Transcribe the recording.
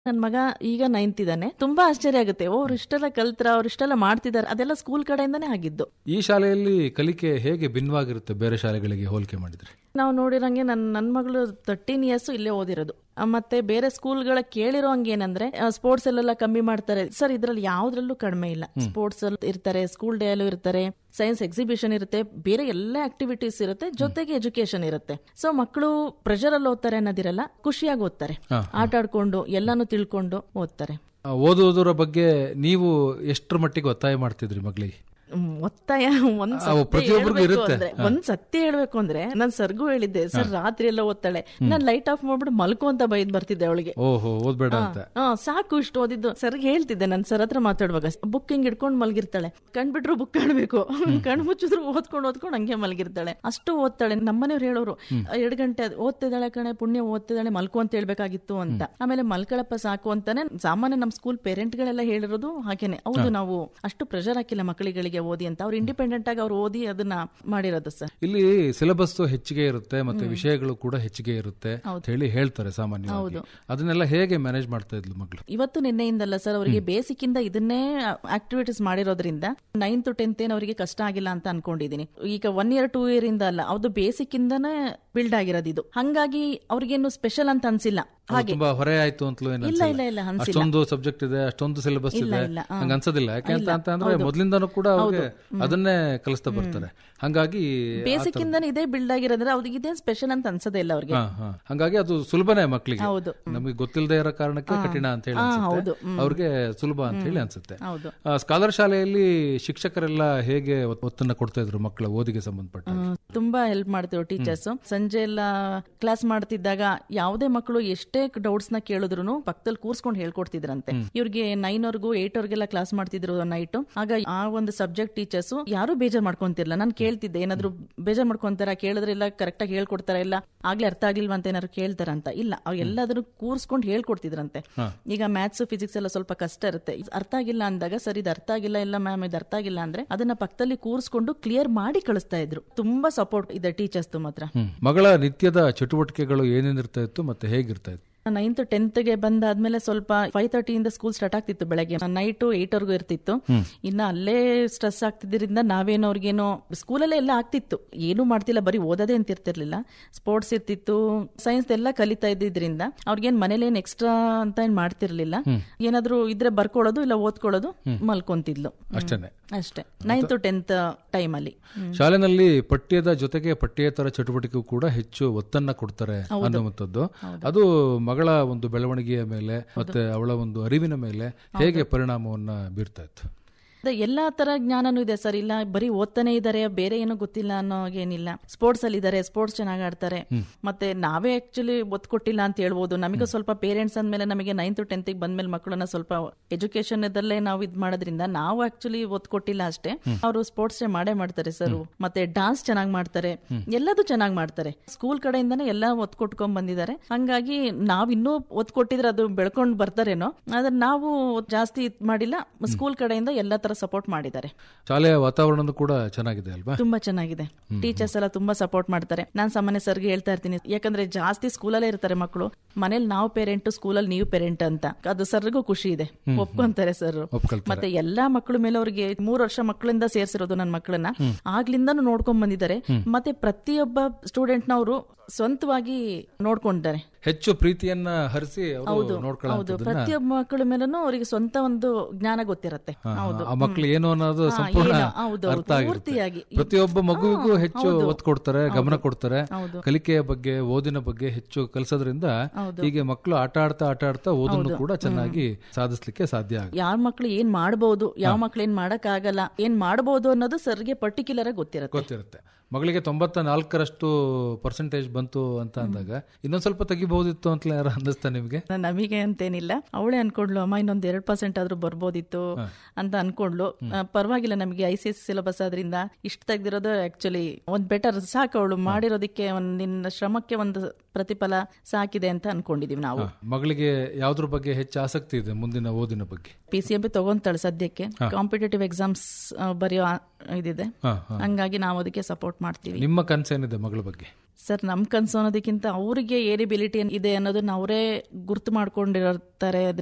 ನನ್ ಮಗ ಈಗ ನೈನ್ತ್ ಇದ್ದಾನೆ ತುಂಬಾ ಆಶ್ಚರ್ಯ ಆಗುತ್ತೆ ಓ ಅವ್ರು ಇಷ್ಟೆಲ್ಲ ಕಲ್ತ್ರ ಅವ್ರು ಇಷ್ಟೆಲ್ಲ ಮಾಡ್ತಿದ್ದಾರೆ ಅದೆಲ್ಲ ಸ್ಕೂಲ್ ಕಡೆಯಿಂದಾನೇ ಆಗಿದ್ದು ಈ ಶಾಲೆಯಲ್ಲಿ ಕಲಿಕೆ ಹೇಗೆ ಭಿನ್ನವಾಗಿರುತ್ತೆ ಬೇರೆ ಶಾಲೆಗಳಿಗೆ ಹೋಲಿಕೆ ಮಾಡಿದ್ರೆ ನಾವು ನೋಡಿರಂಗೆ ನನ್ನ ನನ್ನ ಮಗಳು ತರ್ಟೀನ್ ಇಯರ್ಸ್ ಇಲ್ಲೇ ಓದಿರೋದು ಆ, ಮತ್ತೆ ಬೇರೆ ಸ್ಕೂಲ್ಗಳ ಕೇಳಿರೋ ಹಂಗೆ ಏನಂದ್ರೆ ಸ್ಪೋರ್ಟ್ಸ್ ಅಲ್ಲೆಲ್ಲ ಕಮ್ಮಿ ಮಾಡ್ತಾರೆ ಸರ್ ಇದ್ರಲ್ಲಿ ಯಾವ್ದ್ರಲ್ಲೂ ಕಡಿಮೆ ಇಲ್ಲ ಸ್ಪೋರ್ಟ್ಸ್ ಅಲ್ಲಿ ಇರ್ತಾರೆ ಸ್ಕೂಲ್ ಡೇ ಅಲ್ಲೂ ಇರ್ತಾರೆ ಸೈನ್ಸ್ ಎಕ್ಸಿಬಿಷನ್ ಇರುತ್ತೆ ಬೇರೆ ಎಲ್ಲ ಆಕ್ಟಿವಿಟೀಸ್ ಇರುತ್ತೆ ಜೊತೆಗೆ ಎಜುಕೇಶನ್ ಇರುತ್ತೆ ಸೊ ಮಕ್ಕಳು ಪ್ರೆಷರ್ ಅಲ್ಲಿ ಓದ್ತಾರೆ ಅನ್ನೋದಿರಲ್ಲ ಖುಷಿಯಾಗಿ ಓದ್ತಾರೆ ಆಟ ಆಡ್ಕೊಂಡು ಎಲ್ಲಾನು ತಿಳ್ಕೊಂಡು ಓದ್ತಾರೆ ಆ, ಓದುವುದರ ಬಗ್ಗೆ ನೀವು ಎಷ್ಟರ ಮಟ್ಟಿಗೆ ಒತ್ತಾಯ ಮಾಡ್ತಿದ್ರಿ ಮಗಳಿಗೆ ಹ್ಮ್, ಒತ್ತಾಯ ಒಂದ್ ಆ, ಸತ್ಯ ಪ್ರತಿಯೊಬ್ರಿಗೂ ಹೇಳ್ಬೇಕು ಇರುತ್ತೆ. ಅಂದ್ರೆ ಒಂದ್ ಸತ್ಯ ಹೇಳ್ಬೇಕು ಅಂದ್ರೆ ನಾನ್ ಸರ್ಗೂ ಹೇಳಿದ್ದೆ ಸರ್ ರಾತ್ರಿ ಎಲ್ಲ ಓದ್ತಾಳೆ ನಾನ್ ಲೈಟ್ ಆಫ್ ಮಾಡ್ಬಿಟ್ಟು ಮಲ್ಕೋ ಅಂತ ಬೈದ್ ಬರ್ತಿದ್ದೆ ಅವಳಿಗೆ ಓಹೋ ಓದ್ಬೇಡ ಅಂತ ಹಾ ಸಾಕು ಇಷ್ಟು ಓದಿದ್ದು ಸರ್ ಹೇಳ್ತಿದ್ದೆ ನನ್ ಸರ್ ಹತ್ರ ಮಾತಾಡುವಾಗ ಬುಕ್ ಹಿಂಗ್ ಇಟ್ಕೊಂಡ್ ಮಲ್ಗಿರ್ತಾಳೆ ಕಣ್ಬಿಟ್ರು ಬುಕ್ ಕಾಣ್ಬೇಕು ಕಣ್ ಮುಚ್ಚಿದ್ರು ಓದ್ಕೊಂಡು ಓದ್ಕೊಂಡು ಹಂಗೆ ಮಲ್ಗಿರ್ತಾಳೆ ಅಷ್ಟು ಓದ್ತಾಳೆ ನಮ್ಮನೆಯವ್ರು ಹೇಳೋರು ಎರಡ್ ಗಂಟೆ ಆದ್- ಓದ್ತಿದ್ದಾಳೆ ಕಣೆ ಪುಣ್ಯ ಓದ್ತಿದ್ದಾಳೆ ಮಲ್ಕೋ ಅಂತ ಹೇಳ್ಬೇಕಾಗಿತ್ತು ಅಂತ ಆಮೇಲೆ ಮಲ್ಕೊಳಪ್ಪ ಸಾಕು ಅಂತಾನೆ ಸಾಮಾನ್ಯ ನಮ್ ಸ್ಕೂಲ್ ಪೇರೆಂಟ್ ಗಳೆಲ್ಲ ಹೇಳಿರೋದು ಹಾಗೇನೆ ಹೌದು ನಾವು ಅಷ್ಟು ಪ್ರೆಷರ್ ಹಾಕಿಲ್ಲ ಮಕ್ಕಳಿಗಳಿಗೆ ಓದಿ ಅಂತ ಅವ್ರು ಇಂಡಿಪೆಂಡೆಂಟ್ ಆಗಿ ಅವ್ರು ಓದಿ ಅದನ್ನ ಮಾಡಿರೋದು ಸರ್ ಇಲ್ಲಿ ಸಿಲೆಬಸ್ ಹೆಚ್ಚಿಗೆ ಇರುತ್ತೆ ಮತ್ತೆ ವಿಷಯಗಳು ಕೂಡ ಹೆಚ್ಚಿಗೆ ಇರುತ್ತೆ ಅಂತ ಹೇಳಿ ಹೇಳ್ತಾರೆ ಸಾಮಾನ್ಯವಾಗಿ ಅದನ್ನೆಲ್ಲ ಹೇಗೆ ಮ್ಯಾನೇಜ್ ಮಾಡ್ತಾ ಇದ್ಲು ಮಗಳು ಇವತ್ತು ನಿನ್ನೆಯಿಂದಲ್ಲ ಸರ್ ಅವರಿಗೆ ಬೇಸಿಕ್ ಇಂದ ಇದನ್ನೇ ಆಕ್ಟಿವಿಟೀಸ್ ಮಾಡಿರೋದ್ರಿಂದ ನೈನ್ತ್ ಟೆಂತ್ ಏನು ಅವರಿಗೆ ಕಷ್ಟ ಆಗಿಲ್ಲ ಅಂತ ಅನ್ಕೊಂಡಿದೀನಿ ಈಗ ಒನ್ ಇಯರ್ ಟೂ ಇಯರ್ ಇಂದ ಅಲ್ಲ ಅದು ಬೇಸಿಕ್ ಇಂದಾನೇ ಬಿಲ್ಡ್ ಆಗಿರೋದು ಇದು ಹಂಗಾಗಿ ಅವ್ರಿಗೇನು ಸ್ಪೆಷಲ್ ಅಂತ ಅನ್ಸಿಲ್ಲ ಅದು ಹಾಗೆ ತುಂಬಾ ಹೊರೆ ಆಯ್ತು ಅಂತಲೂ ಏನು ಇಲ್ಲ ಅನ್ಸಲ್ಲ. ಇಲ್ಲ ಇಲ್ಲ ಅನ್ಸಿಲ್ಲ ಅಷ್ಟೊಂದು ಸಬ್ಜೆಕ್ಟ್ ಇದೆ ಅಷ್ಟೊಂದು ಸಿಲೆಬಸ್ ಇಲ್ಲ, ಇದೆ ಇಲ್ಲ, ಹಾ. ಹಂಗ ಅನ್ಸೋದಿಲ್ಲ ಯಾಕೆ ಅಂತ ಅಂತ ಅಂದ್ರೆ ಮೊದ್ಲಿಂದಾನು ಕೂಡ ಅವ್ರಿಗೆ ಅದನ್ನೇ ಕಲಿಸ್ತಾ ಬರ್ತಾರೆ ಹಂಗಾಗಿ ಬೇಸಿಕ್ ಇಂದಾನೆ ಇದೇ ಬಿಲ್ಡ್ ಆಗಿರೋದ್ರೆ ಅವ್ರಿಗೆ ಇದೇನ್ ಸ್ಪೆಷಲ್ ಅಂತ ಅನ್ಸೋದೇ ಇಲ್ಲ ಅವ್ರಿಗೆ ಹಾ, ಹಾ. ಹಂಗಾಗಿ ಅದು ಸುಲಭನೇ ಮಕ್ಕಳಿಗೆ ಹೌದು. ನಮಗೆ ಗೊತ್ತಿಲ್ಲದೆ ಇರೋ ಕಾರಣಕ್ಕೆ ಕಠಿಣ ಅಂತ ಹೇಳಿ ಹಾ, ಅನ್ಸುತ್ತೆ ಹೌದು. ಹ್ಮ್. ಅವ್ರಿಗೆ ಸುಲಭ ಅಂತ ಹೇಳಿ ಅನ್ಸುತ್ತೆ ಹೌದು ಆ, ಸ್ಕಾಲರ್ ಶಾಲೆಯಲ್ಲಿ ಶಿಕ್ಷಕರೆಲ್ಲ ಹೇಗೆ ಒತ್- ಒತ್ತನ್ನ ಕೊಡ್ತಾ ಇದ್ರು ಮಕ್ಕಳ ಓದಿಗೆ ಸಂಬಂಧಪಟ್ಟ ಹಾಗೆ? ಹ್ಮ್, ತುಂಬಾ ಹೆಲ್ಪ್ ಮಾಡ್ತಿದ್ರು ಟೀಚರ್ಸ್ ಸಂಜೆ ಎಲ್ಲ ಕ್ಲಾಸ್ ಮಾಡ್ತಿದ್ದಾಗ ಯಾವುದೇ ಮಕ್ಕಳು ಎಷ್ಟೇ ಡೌಟ್ಸ್ ನ ಕೇಳಿದ್ರು ಪಕ್ಕದಲ್ಲಿ ಕೂರ್ಸ್ಕೊಂಡು ಹೇಳ್ಕೊಡ್ತಿದ್ರಂತೆ ಇವ್ರಿಗೆ ನೈನ್ ವರ್ಗು ಏಟ್ ವರ್ಗೆಲ್ಲ ಕ್ಲಾಸ್ ಮಾಡ್ತಿದ್ರು ನೈಟ್ ಆಗ ಆ ಒಂದು ಸಬ್ಜೆಕ್ಟ್ ಟೀಚರ್ಸ್ ಯಾರು ಬೇಜಾರ್ ಮಾಡ್ಕೊಂತಿರ್ಲಿಲ್ಲ ನಾನು ಕೇಳ್ತಿದ್ದೆ ಏನಾದ್ರು ಬೇಜಾರ್ ಮಾಡ್ಕೊಂತಾರ ಕೇಳಿದ್ರೆ ಎಲ್ಲ ಕರೆಕ್ಟ್ ಆಗಿ ಹೇಳ್ಕೊಡ್ತಾರ ಇಲ್ಲ ಆಗ್ಲೇ ಅರ್ಥ ಆಗ್ಲಿಲ್ವಾ ಅಂತ ಏನಾದ್ರು ಕೇಳ್ತಾರ ಅಂತ ಇಲ್ಲ ಅವ್ರು ಎಲ್ಲಾದ್ರೂ ಕೂರ್ಸ್ಕೊಂಡು ಹೇಳ್ಕೊಡ್ತಿದ್ರಂತೆ ಈಗ ಮ್ಯಾಥ್ಸ್ ಫಿಸಿಕ್ಸ್ ಎಲ್ಲ ಸ್ವಲ್ಪ ಕಷ್ಟ ಇರುತ್ತೆ ಇದ್ ಅರ್ಥ ಆಗಿಲ್ಲ ಅಂದಾಗ ಸರ್ ಇದು ಅರ್ಥ ಆಗಿಲ್ಲ ಇಲ್ಲ ಮ್ಯಾಮ್ ಇದು ಅರ್ಥ ಆಗಿಲ್ಲ ಅಂದ್ರೆ ಅದನ್ನ ಪಕ್ಕದಲ್ಲಿ ಕೂರ್ಸ್ಕೊಂಡು ಕ್ಲಿಯರ್ ಮಾಡಿ ಕಳಿಸ್ತಾ ಇದ್ರು ತುಂಬಾ ಸಪೋರ್ಟ್ ಇದೆ ಟೀಚರ್ಸ್ ಮಾತ್ರ ಹ್ಮ್. ಮಗಳ ನಿತ್ಯದ ಚಟುವಟಿಕೆಗಳು ಏನೇನಿರ್ತಾ ಇತ್ತು ಮತ್ತೆ ಹೇಗಿರ್ತಾ ಇತ್ತು ನೈನ್ತ್ ಟೆಂತ್ ಗೆ ಬಂದಾದ್ಮೇಲೆ ಸ್ವಲ್ಪ ಫೈವ್ ತರ್ಟಿಯಿಂದ ಸ್ಕೂಲ್ ಸ್ಟಾರ್ಟ್ ಆಗ್ತಿತ್ತು ಬೆಳಗ್ಗೆ ನೈಟ್ ಏಟ್ ವರ್ಗೂ ಇರ್ತಿತ್ತು ಇನ್ನ ಅಲ್ಲೇ ಸ್ಟ್ರೆಸ್ ಆಗ್ತಿದ್ರಿಂದ ನಾವೇನೋ ಅವ್ರಿಗೇನೋ ಸ್ಕೂಲಲ್ಲೇ ಎಲ್ಲ ಆಗ್ತಿತ್ತು ಏನು ಮಾಡ್ತಿಲ್ಲ ಬರೀ ಓದೋದೇ ಅಂತ ಇರ್ತಿರ್ಲಿಲ್ಲ ಸ್ಪೋರ್ಟ್ಸ್ ಇರ್ತಿತ್ತು ಸೈನ್ಸ್ ಎಲ್ಲ ಕಲಿತಾ ಇದ್ದಿದ್ರಿಂದ ಅವ್ರಿಗೇನ್ ಮನೇಲೇನ್ ಎಕ್ಸ್ಟ್ರಾ ಅಂತ ಏನ್ ಮಾಡ್ತಿರ್ಲಿಲ್ಲ ಏನಾದ್ರು ಇದ್ರೆ ಬರ್ಕೊಳ್ಳೋದು ಇಲ್ಲ ಓದ್ಕೊಳ್ಳೋದು ಮಲ್ಕೊಂತಿದ್ಲು ಅಷ್ಟೇನೆ ಅಷ್ಟೇ ನೈನ್ತ್ ಟೆಂತ್ ಟೈಮ್ ಅಲ್ಲಿ ಶಾಲೆನಲ್ಲಿ ಪಠ್ಯದ ಜೊತೆಗೆ ಪಠ್ಯೇತರ ಚಟುವಟಿಕೆಗೂ ಕೂಡ ಹೆಚ್ಚು ಒತ್ತನ್ನ ಕೊಡ್ತಾರೆ ಅನ್ನುವಂಥದ್ದು ಅದು ಮಗಳ ಒಂದು ಬೆಳವಣಿಗೆಯ ಮೇಲೆ ಮತ್ತೆ ಅವಳ ಒಂದು ಅರಿವಿನ ಮೇಲೆ ಹೇಗೆ ಪರಿಣಾಮವನ್ನ ಬೀರ್ತಾ ಇತ್ತು ಅದೇ ಎಲ್ಲಾ ತರ ಜ್ಞಾನನೂ ಇದೆ ಸರ್ ಇಲ್ಲ ಬರೀ ಓದ್ತಾನೆ ಇದಾರೆ ಬೇರೆ ಏನೂ ಗೊತ್ತಿಲ್ಲ ಅನ್ನೋ ಏನಿಲ್ಲ ಸ್ಪೋರ್ಟ್ಸ್ ಅಲ್ಲಿ ಇದಾರೆ ಸ್ಪೋರ್ಟ್ಸ್ ಚೆನ್ನಾಗಿ ಆಡ್ತಾರೆ ಮತ್ತೆ ನಾವೇ ಆಕ್ಚುಲಿ ಒತ್ತು ಕೊಟ್ಟಿಲ್ಲ ಅಂತ ಹೇಳ್ಬೋದು ನಮಗೆ ಸ್ವಲ್ಪ ಪೇರೆಂಟ್ಸ್ ಅಂದ್ಮೇಲೆ ನಮಗೆ ನೈನ್ತ್ ಟೆಂತ್ ಬಂದ್ಮೇಲೆ ಮಕ್ಕಳನ್ನ ಸ್ವಲ್ಪ ಎಜುಕೇಶನ್ ಇದಲ್ಲೇ ನಾವು ಇದ್ ಮಾಡೋದ್ರಿಂದ ನಾವು ಆಕ್ಚುಲಿ ಒತ್ತು ಕೊಟ್ಟಿಲ್ಲ ಅಷ್ಟೇ ಅವರು ಸ್ಪೋರ್ಟ್ಸ್ ಡೇ ಮಾಡೇ ಮಾಡ್ತಾರೆ ಸರ್ ಮತ್ತೆ ಡಾನ್ಸ್ ಚೆನ್ನಾಗಿ ಮಾಡ್ತಾರೆ ಎಲ್ಲದೂ ಚೆನ್ನಾಗಿ ಮಾಡ್ತಾರೆ ಸ್ಕೂಲ್ ಕಡೆಯಿಂದಾನೇ ಎಲ್ಲ ಒತ್ತು ಕೊಟ್ಕೊಂಡ್ ಬಂದಿದ್ದಾರೆ ಹಂಗಾಗಿ ನಾವ್ ಇನ್ನೂ ಒತ್ತು ಕೊಟ್ಟಿದ್ರೆ ಅದು ಬೆಳ್ಕೊಂಡ್ ಬರ್ತಾರೇನೋ ಆದ್ರೆ ನಾವು ಜಾಸ್ತಿ ಇದ್ ಮಾಡಿಲ್ಲ ಸ್ಕೂಲ್ ಕಡೆಯಿಂದ ಎಲ್ಲಾ ತರ ಸಪೋರ್ಟ್ ಮಾಡಿದ್ದಾರೆ ಶಾಲೆಯ ವಾತಾವರಣ ಕೂಡ ಚೆನ್ನಾಗಿದೆ ಅಲ್ವಾ ತುಂಬಾ ಚೆನ್ನಾಗಿದೆ ಟೀಚರ್ಸ್ ಎಲ್ಲ ತುಂಬಾ ಸಪೋರ್ಟ್ ಮಾಡ್ತಾರೆ ನಾನ್ ಸಾಮಾನ್ಯ ಸರ್ಗೆ ಹೇಳ್ತಾ ಇರ್ತೀನಿ ಯಾಕಂದ್ರೆ ಜಾಸ್ತಿ ಸ್ಕೂಲಲ್ಲೇ ಇರ್ತಾರೆ ಮಕ್ಕಳು ಮನೇಲಿ ನಾವು ಪೇರೆಂಟ್ ಸ್ಕೂಲಲ್ಲಿ ನೀವು ಪೇರೆಂಟ್ ಅಂತ ಅದು ಸರ್ಗೂ ಖುಷಿ ಇದೆ ಒಪ್ಕೊಂತಾರೆ ಸರ್ ಒಪ್ಕೊಳ್ತಾರೆ ಮತ್ತೆ ಎಲ್ಲಾ ಮಕ್ಕಳ ಮೇಲೆ ಅವ್ರಿಗೆ ಮೂರ್ ವರ್ಷ ಮಕ್ಕಳಿಂದ ಸೇರ್ಸಿರೋದು ನನ್ನ ಮಕ್ಕಳನ್ನ ಆಗ್ಲಿಂದಾನು ನೋಡ್ಕೊಂಡ್ ಬಂದಿದ್ದಾರೆ ಮತ್ತೆ ಪ್ರತಿಯೊಬ್ಬ ಸ್ಟೂಡೆಂಟ್ ನವರು ಸ್ವಂತವಾಗಿ ನೋಡ್ಕೊಂಡಿದ್ದಾರೆ ಹೆಚ್ಚು ಪ್ರೀತಿಯನ್ನ ಹರಿಸಿ ಅವರು ಹೌದು ನೋಡ್ಕೊಳ್ಳೋದನ್ನ ಪ್ರತಿಯೊಬ್ಬ ಮಕ್ಕಳ ಮೇಲೂ ಅವರಿಗೆ ಸ್ವಂತ ಒಂದು ಜ್ಞಾನ ಗೊತ್ತಿರತ್ತೆ ಹೌದು ಆ ಮಕ್ಕಳು ಏನು ಅನ್ನೋದು ಹಾ, ಸಂಪೂರ್ಣ ಏನು, ಹೌದು, ಹೌದು, ಅರ್ಥ ಆಗಿರುತ್ತೆ ಪೂರ್ತಿಯಾಗಿ. ಪ್ರತಿಯೊಬ್ಬ ಮಗುವಿಗೂ ಹಾ, ಹೆಚ್ಚು ಹೌದು. ಒತ್ತು ಕೊಡ್ತಾರೆ ಗಮನ ಕೊಡ್ತಾರೆ ಹೌದು. ಕಲಿಕೆಯ ಬಗ್ಗೆ ಓದಿನ ಬಗ್ಗೆ ಹೆಚ್ಚು ಕಲಿಸೋದ್ರಿಂದ ಹೌದು. ಹೀಗೆ ಮಕ್ಕಳು ಆಟ ಆಡ್ತಾ ಆಟ ಆಡ್ತಾ ಓದನ್ನು ಕೂಡ ಚೆನ್ನಾಗಿ ಸಾಧಿಸ್ಲಿಕ್ಕೆ ಸಾಧ್ಯ ಆಗುತ್ತೆ ಯಾರ ಮಕ್ಳು ಏನ್ ಮಾಡಬಹುದು ಯಾವ ಮಕ್ಳು ಏನ್ ಮಾಡಕ್ ಆಗಲ್ಲ ಏನ್ ಮಾಡಬಹುದು ಅನ್ನೋದು ಸರ್ಗೆ ಪರ್ಟಿಕ್ಯುಲರ್ ಆಗಿ ಗೊತ್ತಿರುತ್ತೆ ಗೊತ್ತಿರುತ್ತೆ ಮಗಳಿಗೆ ತೊಂಬತ್ತ ನಾಲ್ಕರಷ್ಟು ಪರ್ಸೆಂಟೇಜ್ ಬಂತು ಅಂತ ಅಂದಾಗ ಇನ್ನೊಂದ್ ಸ್ವಲ್ಪ ತೆಗಿಬಹುದಿತ್ತು ಅಂತ ಯಾರು ಅನ್ನಿಸ್ತಾ ನಿಮ್ಗೆ ನಮಗೆ ಅಂತೇನಿಲ್ಲ ಅವಳೇ ಅನ್ಕೊಂಡ್ಲು ಅಮ್ಮ ಇನ್ನೊಂದ್ ಎರಡ್ ಪರ್ಸೆಂಟ್ ಆದ್ರೂ ಬರ್ಬೋದಿತ್ತು ಅಂತ ಅನ್ಕೊಂಡ್ಲು ಆ, ಪರವಾಗಿಲ್ಲ ನಮಗೆ ಐ ಸಿ ಎಸ್ ಸಿಲೆಬಸ್ ಆದ್ರಿಂದ ಇಷ್ಟ ತೆಗ್ದಿರೋದು ಆಕ್ಚುಲಿ ಒಂದ್ ಬೆಟರ್ ಸಾಕು ಅವಳು ಮಾಡಿರೋದಕ್ಕೆ ಒಂದ್ ನಿನ್ನ ಶ್ರಮಕ್ಕೆ ಒಂದು ಪ್ರತಿಫಲ ಸಾಕಿದೆ ಅಂತ ಅನ್ಕೊಂಡಿದೀವಿ ನಾವು ಮಗಳಿಗೆ ಯಾವ್ದ್ರ ಬಗ್ಗೆ ಹೆಚ್ಚು ಆಸಕ್ತಿ ಇದೆ ಮುಂದಿನ ಓದಿನ ಬಗ್ಗೆ ಪಿ ಸಿ ಎಂ ಬಿ ತಗೊಂತಾಳೆ ಸದ್ಯಕ್ಕೆ ಕಾಂಪಿಟೇಟಿವ್ ಎಕ್ಸಾಮ್ಸ್ ಬರೆಯೋ ಆ- ಇದಿದೆ ಹಾ ಹಾ ಹಂಗಾಗಿ ನಾವು ಅದಕ್ಕೆ ಸಪೋರ್ಟ್ ಮಾಡ್ತೀವಿ ನಿಮ್ಮ ಕನಸೇನಿದೆ ಮಗಳ ಬಗ್ಗೆ ಸರ್ ನಮ್ ಕನ್ಸು ಅನ್ನೋದಕ್ಕಿಂತ ಅವರಿಗೆ ಏರಿಬಿಲಿಟಿ ಇದೆ ಅನ್ನೋದನ್ನ ಅವರೇ ಗುರ್ತು ಮಾಡ್ಕೊಂಡಿರ್ತಾರೆ